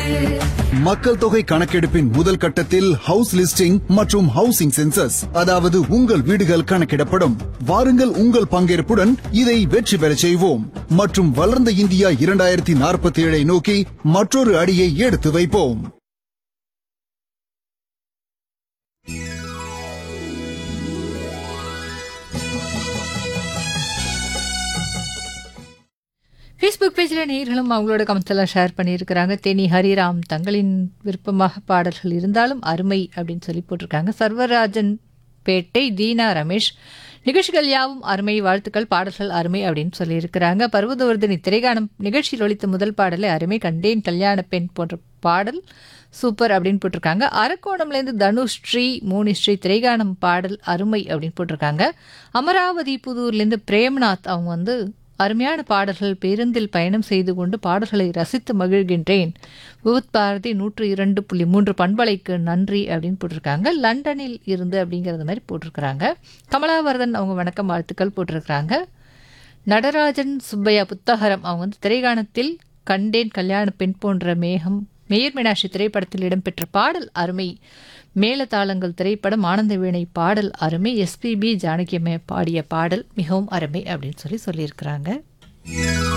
மக்கள் தொகை கணக்கெடுப்பின் முதல் கட்டத்தில் ஹவுஸ் லிஸ்டிங் மற்றும் ஹவுசிங் சென்சஸ் அதாவது உங்கள் வீடுகள் கணக்கிடப்படும் வாருங்கள் உங்கள் பங்கேற்புடன் இதை வெற்றி பெறச் செய்வோம் மற்றும் வளர்ந்த இந்தியா இரண்டாயிரத்தி நாற்பத்தி ஏழை நோக்கி மற்றொரு அடியை எடுத்து வைப்போம் ஃபேஸ்புக் பேஜில் நேயர்களும் அவங்களோட கமெண்ட்ஸ் எல்லாம் ஷேர் பண்ணியிருக்கிறாங்க தேனி ஹரிராம் தங்களின் விருப்பமாக பாடல்கள் இருந்தாலும் அருமை அப்படின்னு சொல்லி போட்டிருக்காங்க சர்வராஜன் பேட்டை தீனா ரமேஷ் நிகழ்ச்சிகள் யாவும் அருமை வாழ்த்துக்கள் பாடல்கள் அருமை அப்படின்னு சொல்லியிருக்கிறாங்க பர்வதவர்தனி திரைகானம் நிகழ்ச்சியில் ஒழித்த முதல் பாடலை அருமை கண்டேன் கல்யாண பெண் போன்ற பாடல் சூப்பர் அப்படின்னு போட்டிருக்காங்க அரக்கோணம்லேருந்து தனுஷ் ஸ்ரீ மூனி ஸ்ரீ திரைகானம் பாடல் அருமை அப்படின்னு போட்டிருக்காங்க அமராவதி புதூர்லேருந்து பிரேம்நாத் அவங்க வந்து அருமையான பாடல்கள் பேருந்தில் பயணம் செய்து கொண்டு பாடல்களை ரசித்து மகிழ்கின்றேன் விவுத் பாரதி நூற்று இரண்டு புள்ளி மூன்று பண்பலைக்கு நன்றி அப்படின்னு போட்டிருக்காங்க லண்டனில் இருந்து அப்படிங்கிறது மாதிரி போட்டிருக்கிறாங்க கமலாவர்தன் அவங்க வணக்கம் வாழ்த்துக்கள் போட்டிருக்கிறாங்க நடராஜன் சுப்பையா புத்தகரம் அவங்க வந்து திரைகாணத்தில் கண்டேன் கல்யாண பெண் போன்ற மேகம் மேயர் மீனாட்சி திரைப்படத்தில் இடம்பெற்ற பாடல் அருமை மேளதாளங்கள் திரைப்படம் ஆனந்த வீணை பாடல் அருமை எஸ்பிபி ஜானகி அம்மையா பாடிய பாடல் மிகவும் அருமை அப்படின்னு சொல்லி சொல்லியிருக்கிறாங்க